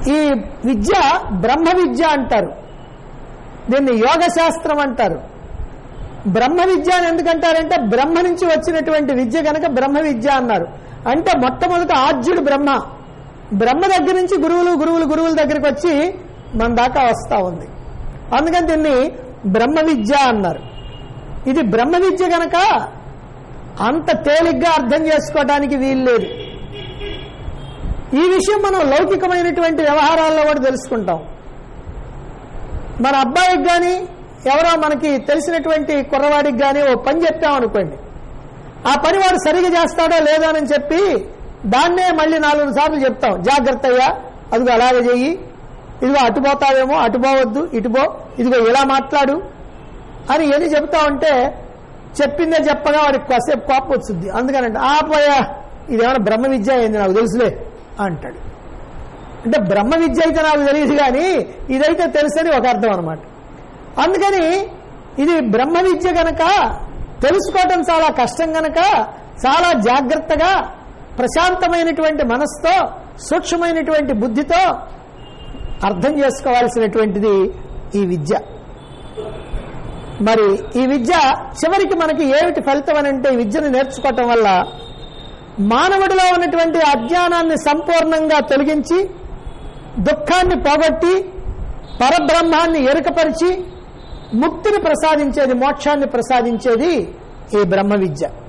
ఈ విద్య బ్రహ్మ విద్య అంటారు దీన్ని యోగ శాస్త్రం అంటారు బ్రహ్మ విద్య అని ఎందుకంటారంటే బ్రహ్మ నుంచి వచ్చినటువంటి విద్య కనుక బ్రహ్మ విద్య అన్నారు అంటే మొట్టమొదట ఆద్యుడు బ్రహ్మ బ్రహ్మ దగ్గర నుంచి గురువులు గురువులు గురువుల దగ్గరికి వచ్చి మన దాకా వస్తా ఉంది అందుకని దీన్ని బ్రహ్మ విద్య అన్నారు ఇది బ్రహ్మ విద్య గనక అంత తేలిగ్గా అర్థం చేసుకోవడానికి వీలు లేదు ఈ విషయం మనం లౌకికమైనటువంటి వ్యవహారాల్లో కూడా తెలుసుకుంటాం మన అబ్బాయికి కానీ ఎవరో మనకి తెలిసినటువంటి కుర్రవాడికి కానీ ఓ పని చెప్పాం అనుకోండి ఆ పని వాడు సరిగా చేస్తాడో లేదో అని చెప్పి దాన్నే మళ్ళీ నాలుగు సార్లు చెప్తాం జాగ్రత్త అయ్యా అదిగో అలాగే చెయ్యి ఇదిగో అటుపోతావేమో అటుపోవద్దు ఇటుపో ఇదిగో ఇలా మాట్లాడు అని ఎన్ని చెప్తా ఉంటే చెప్పిందే చెప్పగా వాడికి కాసేపు కోపం వచ్చింది అందుకనంటే ఆ పోయా ఇదేమైనా బ్రహ్మ విద్య అయింది నాకు తెలుసులే అంటాడు అంటే బ్రహ్మ విద్య అయితే నాకు తెలియదు కానీ ఇదైతే తెలుసని ఒక అర్థం అనమాట అందుకని ఇది బ్రహ్మ విద్య గనక తెలుసుకోవటం చాలా కష్టం గనక చాలా జాగ్రత్తగా ప్రశాంతమైనటువంటి మనస్సుతో సూక్ష్మమైనటువంటి బుద్ధితో అర్థం చేసుకోవాల్సినటువంటిది ఈ విద్య మరి ఈ విద్య చివరికి మనకి ఏమిటి ఫలితం అని అంటే ఈ విద్యను నేర్చుకోవటం వల్ల మానవుడిలో ఉన్నటువంటి అజ్ఞానాన్ని సంపూర్ణంగా తొలగించి దుఃఖాన్ని పోగొట్టి పరబ్రహ్మాన్ని ఎరుకపరిచి ముక్తిని ప్రసాదించేది మోక్షాన్ని ప్రసాదించేది ఈ బ్రహ్మ విద్య